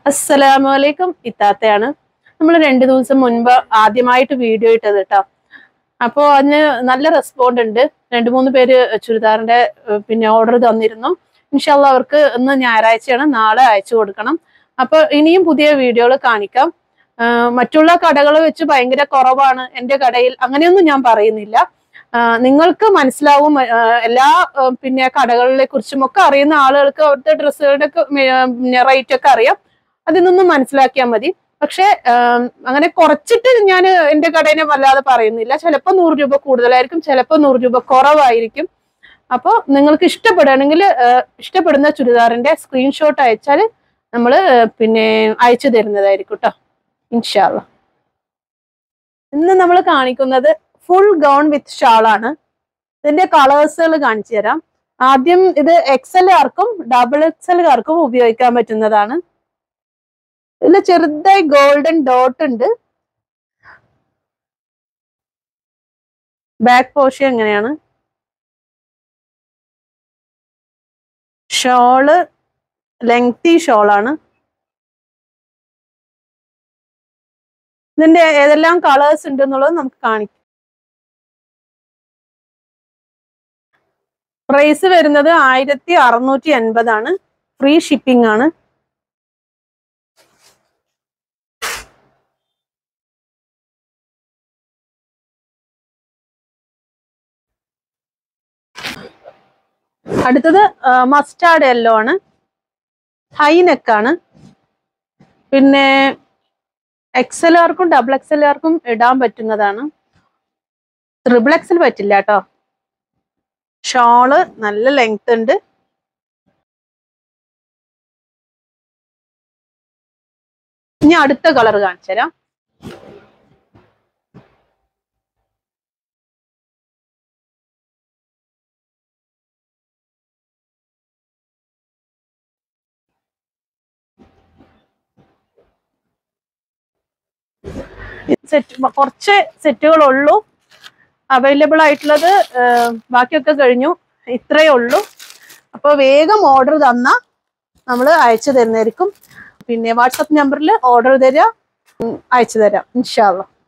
അസ്സലാമു അലൈക്കും ഇത്താത്തയാണ് നമ്മൾ രണ്ടു ദിവസം മുൻപ് ആദ്യമായിട്ട് വീഡിയോ ഇട്ടത് കേട്ടോ അപ്പോൾ അതിന് നല്ല റെസ്പോണ്ട് ഉണ്ട് രണ്ട് മൂന്ന് പേര് ചുരിദാറിന്റെ ഏഹ്, പിന്നെ ഓർഡർ തന്നിരുന്നു ഇൻഷാല്ല അവർക്ക് ഇന്ന് ഞായറാഴ്ചയാണ് നാളെ അയച്ചു കൊടുക്കണം അപ്പോൾ ഇനിയും പുതിയ വീഡിയോകൾ കാണിക്കാം ആഹ്, മറ്റുള്ള കടകൾ വെച്ച് ഭയങ്കര കുറവാണ് എൻ്റെ കടയിൽ അങ്ങനെയൊന്നും ഞാൻ പറയുന്നില്ല ആഹ്, നിങ്ങൾക്ക് മനസ്സിലാവും ആഹ്, എല്ലാ ആഹ്, പിന്നെ കടകളിലെ കുറിച്ചും ഒക്കെ അറിയുന്ന ആളുകൾക്ക് അവിടുത്തെ ഡ്രസ്സുകളുടെ റേറ്റ് ഒക്കെ അറിയാം അതിൽ നിന്നും മനസ്സിലാക്കിയാൽ മതി പക്ഷെ ആം, അങ്ങനെ കുറച്ചിട്ട് ഞാൻ എന്റെ കടേനെ വല്ലാതെ പറയുന്നില്ല ചിലപ്പോൾ നൂറ് രൂപ കൂടുതലായിരിക്കും ചിലപ്പോൾ നൂറ് രൂപ കുറവായിരിക്കും അപ്പോൾ നിങ്ങൾക്ക് ഇഷ്ടപ്പെടുകയാണെങ്കിൽ ഇഷ്ടപ്പെടുന്ന ചുരിദാറിന്റെ സ്ക്രീൻഷോട്ട് അയച്ചാൽ നമ്മൾ പിന്നെ അയച്ചു തരുന്നതായിരിക്കും കേട്ടോ ഇൻഷാല്ല ഇന്ന് നമ്മൾ കാണിക്കുന്നത് ഫുൾ ഗൗൺ വിത്ത് ഷാളാണ് ഇതിന്റെ കളേഴ്സുകൾ കാണിച്ചു തരാം ആദ്യം ഇത് എക്സലുകാർക്കും ഡബിൾ എക്സലുകാർക്കും ഉപയോഗിക്കാൻ പറ്റുന്നതാണ് ഇതിൽ ചെറുതായി ഗോൾഡൻ ഡോട്ട് ഉണ്ട് ബാക്ക് പോർഷൻ എങ്ങനെയാണ് ഷോള് ലെങ്തി ഷോളാണ് ഇതിന്റെ ഏതെല്ലാം കളേഴ്സ് ഉണ്ട് എന്നുള്ളത് നമുക്ക് കാണിക്കാം പ്രൈസ് വരുന്നത് ആയിരത്തി അറുന്നൂറ്റി എൺപതാണ് ഫ്രീ ഷിപ്പിംഗ് ആണ് അടുത്തത് മസ്റ്റാർഡ് യെല്ലോ ആണ് ഹൈ നെക്കാണ് പിന്നെ എക്സലുകാർക്കും ഡബിൾ എക്സലുകാർക്കും ഇടാൻ പറ്റുന്നതാണ് ട്രിപ്പിൾ എക്സൽ പറ്റില്ല കേട്ടോ ഷോള് നല്ല ലെങ്ത് ഉണ്ട് ഇനി അടുത്ത കളർ കാണിച്ചു തരാം സെറ്റ് കുറച്ച് സെറ്റുകളുള്ളൂ അവൈലബിൾ ആയിട്ടുള്ളത് ഏർ, ബാക്കിയൊക്കെ കഴിഞ്ഞു ഇത്രയേ ഉള്ളൂ അപ്പോൾ വേഗം ഓർഡർ തന്നാൽ നമ്മൾ അയച്ചു തരുന്നതായിരിക്കും പിന്നെ വാട്സപ്പ് നമ്പറിൽ ഓർഡർ തരിക ഉം, അയച്ചു തരാം ഇൻഷാല്ല